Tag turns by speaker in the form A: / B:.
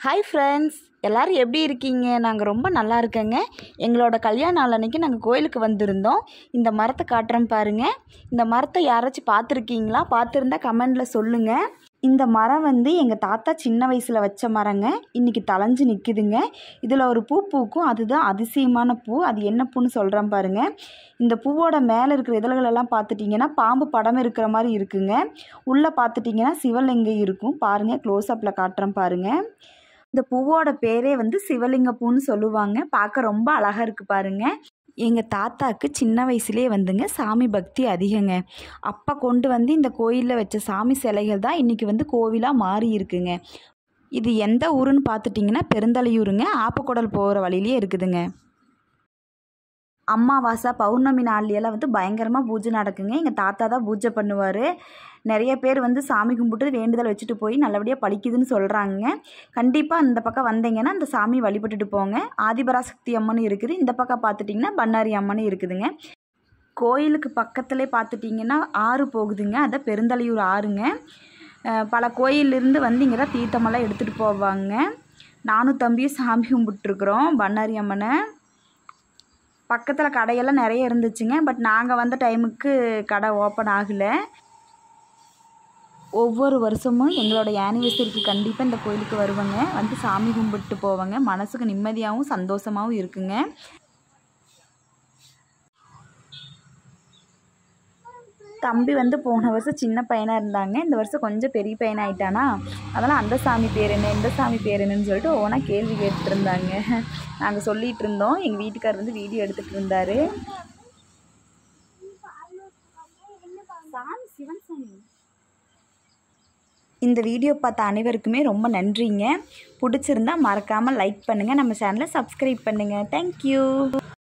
A: hi friends எல்லோரும் எப்படி இருக்கீங்க நாங்கள் ரொம்ப நல்லா இருக்கேங்க எங்களோட கல்யாண நாள் அன்னைக்கு நாங்கள் கோயிலுக்கு வந்திருந்தோம் இந்த மரத்தை காட்டுறேன் பாருங்கள் இந்த மரத்தை யாராச்சும் பார்த்துருக்கீங்களா பார்த்துருந்தா கமெண்டில் சொல்லுங்கள் இந்த மரம் வந்து எங்கள் தாத்தா சின்ன வயசில் வச்ச மரங்க இன்றைக்கி தளைஞ்சு நிற்குதுங்க இதில் ஒரு பூ பூக்கும் அதுதான் அதிசயமான பூ அது என்ன பூன்னு சொல்கிறேன் பாருங்கள் இந்த பூவோட மேலே இருக்கிற இதழ்களெல்லாம் பார்த்துட்டிங்கன்னா பாம்பு படம் இருக்கிற மாதிரி இருக்குங்க உள்ளே பார்த்துட்டிங்கன்னா சிவலிங்கம் இருக்கும் பாருங்கள் க்ளோஸ்அப்பில் காட்டுறேன் பாருங்கள் இந்த பூவோட பேரே வந்து சிவலிங்க பூன்னு சொல்லுவாங்க பார்க்க ரொம்ப அழகாக இருக்குது பாருங்க எங்கள் தாத்தாக்கு சின்ன வயசுலேயே வந்துங்க சாமி பக்தி அதிகங்க அப்போ கொண்டு வந்து இந்த கோயிலில் வச்ச சாமி சிலைகள் தான் இன்றைக்கி வந்து கோவிலாக மாறி இருக்குங்க இது எந்த ஊருன்னு பார்த்துட்டிங்கன்னா பெருந்தலையூருங்க ஆப்பக்குடல் போகிற வழியிலே இருக்குதுங்க அமாவாசை பௌர்ணமி நாள்லையெல்லாம் வந்து பயங்கரமாக பூஜை நடக்குங்க எங்கள் தாத்தா தான் பூஜை பண்ணுவார் நிறைய பேர் வந்து சாமி கும்பிட்டு வேண்டுதல் வச்சுட்டு போய் நல்லபடியாக பழிக்குதுன்னு சொல்கிறாங்க கண்டிப்பாக இந்த பக்கம் வந்தீங்கன்னா அந்த சாமி வழிபட்டுட்டு போங்க ஆதிபராசக்தி அம்மன் இருக்குது இந்த பக்கம் பார்த்துட்டிங்கன்னா பண்ணாரி அம்மன் இருக்குதுங்க கோயிலுக்கு பக்கத்துலேயே பார்த்துட்டிங்கன்னா ஆறு போகுதுங்க அதை பெருந்தலையூர் ஆறுங்க அஹ் பல கோயிலிருந்து வந்து இங்கே தான் தீர்த்தமெல்லாம் எடுத்துகிட்டு போவாங்க நானும் தம்பியும் சாமி கும்பிட்டுருக்குறோம் பண்ணாரி அம்மனை பக்கத்தில் கடையெல்லாம் நிறைய இருந்துச்சுங்க பட் நாங்கள் வந்த டைமுக்கு கடை ஓப்பன் ஆகலை ஒவ்வொரு வருஷமும் எங்களோட ஆனிவர்சரிக்கு கண்டிப்பாக இந்த கோயிலுக்கு வருவாங்க வந்து சாமி கும்பிட்டு போவாங்க மனசுக்கு நிம்மதியாகவும் சந்தோஷமாகவும் இருக்குங்க தம்பி வந்து போன வருஷம் சின்ன பையனாக இருந்தாங்க இந்த வருஷம் கொஞ்சம் பெரிய பையன் ஆயிட்டானா அதெல்லாம் அந்த சாமி பேர் என்ன இந்த சாமி பேர் என்னன்னு சொல்லிட்டு ஒவ்வொன்றா கேள்வி கேட்டுட்டு இருந்தாங்க நாங்கள் சொல்லிகிட்டு இருந்தோம் எங்கள் வீட்டுக்கார் வந்து வீடியோ எடுத்துகிட்டு இருந்தார் சாமி சிவன் சாமி இந்த வீடியோ பார்த்த அனைவருக்குமே ரொம்ப நன்றிங்க பிடிச்சிருந்தா மறக்காமல் லைக் பண்ணுங்கள் நம்ம சேனலை சப்ஸ்கிரைப் பண்ணுங்கள் தேங்க்யூ